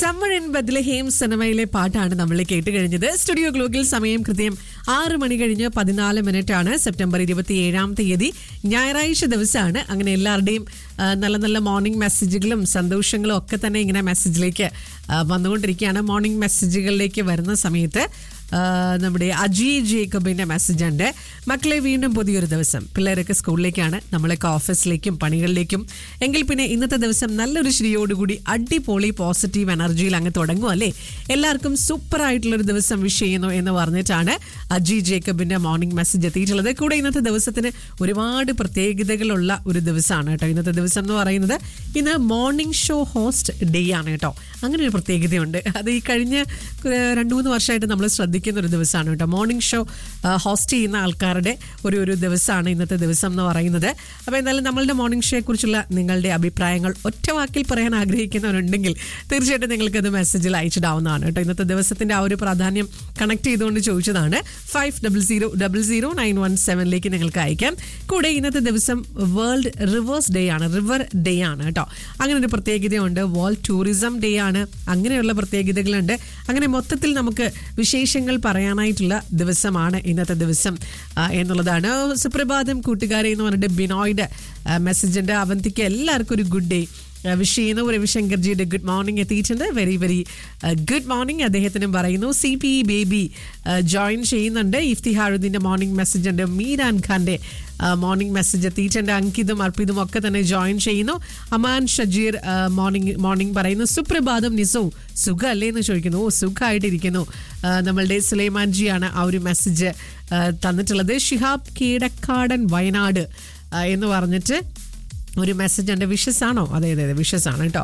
summer in Bethlehem സിനിമയിലെ പാട്ടാണ് നമ്മൾ കേട്ട് കഴിഞ്ഞത് സ്റ്റുഡിയോ ഗ്ലോക്കിൽ സമയം കൃത്യം ആറ് മണി കഴിഞ്ഞ് പതിനാല് മിനിറ്റ് ആണ് സെപ്റ്റംബർ ഇരുപത്തി ഏഴാം തീയതി ഞായറാഴ്ച ദിവസമാണ് അങ്ങനെ എല്ലാവരുടെയും ആ, നല്ല നല്ല മോർണിംഗ് മെസ്സേജുകളും സന്തോഷങ്ങളും ഒക്കെ തന്നെ ഇങ്ങനെ മെസ്സേജിലേക്ക് ആ, വന്നുകൊണ്ടിരിക്കുകയാണ് മോർണിംഗ് മെസ്സേജുകളിലേക്ക് വരുന്ന സമയത്ത് ആ, നമ്മുടെ അജി ജേക്കബിന്റെ മെസ്സേജ് ഉണ്ട് മക്കളെ വീണ്ടും പുതിയൊരു ദിവസം പിള്ളേരൊക്കെ സ്കൂളിലേക്കാണ് നമ്മളൊക്കെ ഓഫീസിലേക്കും പണികളിലേക്കും എങ്കിൽ പിന്നെ ഇന്നത്തെ ദിവസം നല്ലൊരു ശരിയോടുകൂടി അടിപൊളി പോസിറ്റീവ് എനർജിയിൽ അങ്ങ് തുടങ്ങും അല്ലേ എല്ലാവർക്കും സൂപ്പർ ആയിട്ടുള്ളൊരു ദിവസം വിഷ് ചെയ്യുന്നു എന്ന് പറഞ്ഞിട്ടാണ് അജി ജേക്കബിന്റെ മോർണിംഗ് മെസ്സേജ് എത്തിയിട്ടുള്ളത് കൂടെ ഇന്നത്തെ ദിവസത്തിന് ഒരുപാട് പ്രത്യേകതകളുള്ള ഒരു ദിവസമാണ് കേട്ടോ ഇന്നത്തെ ദിവസം എന്ന് പറയുന്നത് ഇന്ന് മോർണിംഗ് ഷോ ഹോസ്റ്റ് ഡേ ആണ് കേട്ടോ അങ്ങനെ ഒരു പ്രത്യേകതയുണ്ട് അത് ഈ കഴിഞ്ഞ ഏഹ്, രണ്ട് മൂന്ന് വർഷമായിട്ട് നമ്മൾ ശ്രദ്ധിക്കുന്ന ഒരു ദിവസമാണ് കേട്ടോ മോർണിംഗ് ഷോ ഹോസ്റ്റ് ചെയ്യുന്ന ആൾക്കാരുടെ ഒരു ഒരു ദിവസമാണ് ഇന്നത്തെ ദിവസം എന്ന് പറയുന്നത് അപ്പോൾ എന്തായാലും നമ്മളുടെ മോർണിംഗ് ഷോയെ കുറിച്ചുള്ള നിങ്ങളുടെ അഭിപ്രായങ്ങൾ ഒറ്റ വാക്കിൽ പറയാൻ ആഗ്രഹിക്കുന്നവരുണ്ടെങ്കിൽ തീർച്ചയായിട്ടും നിങ്ങൾക്കത് മെസ്സേജിൽ അയച്ചിടാവുന്നതാണ് കേട്ടോ ഇന്നത്തെ ദിവസത്തിന്റെ ആ ഒരു പ്രാധാന്യം കണക്ട് ചെയ്തുകൊണ്ട് ചോദിച്ചതാണ് five double zero double zero nine one സെവനിലേക്ക് നിങ്ങൾക്ക് അയക്കാം കൂടെ ഇന്നത്തെ ദിവസം വേൾഡ് റിവേഴ്സ് ഡേ ആണ് റിവർ ഡേ ആണ് കേട്ടോ അങ്ങനെ ഒരു പ്രത്യേകതയുണ്ട് വേൾഡ് ടൂറിസം ഡേ ആണ് അങ്ങനെയുള്ള പ്രത്യേകതകളുണ്ട് അങ്ങനെ മൊത്തത്തിൽ നമുക്ക് വിശേഷങ്ങൾ പറയാനായിട്ടുള്ള ദിവസമാണ് ഇന്നത്തെ ദിവസം ആ, എന്നുള്ളതാണ് സുപ്രഭാതം കൂട്ടുകാരെ എന്ന് പറഞ്ഞിട്ട് ബിനോയുടെ മെസ്സേജിന്റെ അവന്തിക്ക് എല്ലാവർക്കും ഒരു ഗുഡ് ഡേ വിഷ് ചെയ്യുന്നു രവിശങ്കർജിയുടെ ഗുഡ് മോർണിംഗ് എത്തിയിട്ടുണ്ട് വെരി വെരി ഗുഡ് മോർണിംഗ് അദ്ദേഹത്തിനും പറയുന്നു സി പി ബേബി ജോയിൻ ചെയ്യുന്നുണ്ട് ഇഫ്തിഹാറുദ്ദീൻ്റെ മോർണിംഗ് മെസ്സേജ് ഉണ്ട് മീരാൻ ഖാൻ്റെ മോർണിംഗ് മെസ്സേജ് എത്തിയിട്ടുണ്ട് അങ്കിതും അർപ്പിതും ഒക്കെ തന്നെ ജോയിൻ ചെയ്യുന്നു അമാൻ ഷജീർ മോർണിംഗ് മോർണിംഗ് പറയുന്നു സുപ്രഭാതം നിസോ സുഖ അല്ലേ എന്ന് ചോദിക്കുന്നു ഓ സുഖമായിട്ടിരിക്കുന്നു ആ, നമ്മളുടെ സുലൈമാൻജിയാണ് ആ ഒരു മെസ്സേജ് തന്നിട്ടുള്ളത് ഷിഹാബ് കീടക്കാടൻ വയനാട് ആ, എന്ന് പറഞ്ഞിട്ട് ഒരു മെസ്സേജ് ഉണ്ട് വിഷസ് ആണോ അതെ അതെ അതെ വിഷസ് ആണ് കേട്ടോ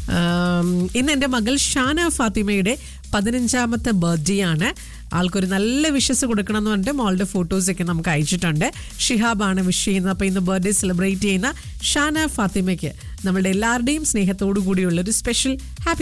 ആം, ഇന്ന് എൻ്റെ മകൾ ഷാന ഫാത്തിമയുടെ പതിനഞ്ചാമത്തെ ബർത്ത്ഡേ ആണ് ആൾക്കൊരു നല്ല വിഷസ് കൊടുക്കണം എന്ന് പറഞ്ഞിട്ട് മോളുടെ ഫോട്ടോസൊക്കെ നമുക്ക് അയച്ചിട്ടുണ്ട് ഷിഹാബാണ് വിഷ് ചെയ്യുന്നത് അപ്പോൾ ഇന്ന് ബർത്ത്ഡേ സെലിബ്രേറ്റ് ചെയ്യുന്ന ഷാന ഫാത്തിമയ്ക്ക് നമ്മളുടെ എല്ലാവരുടെയും സ്നേഹത്തോടു കൂടിയുള്ള ഒരു സ്പെഷ്യൽ ഹാപ്പി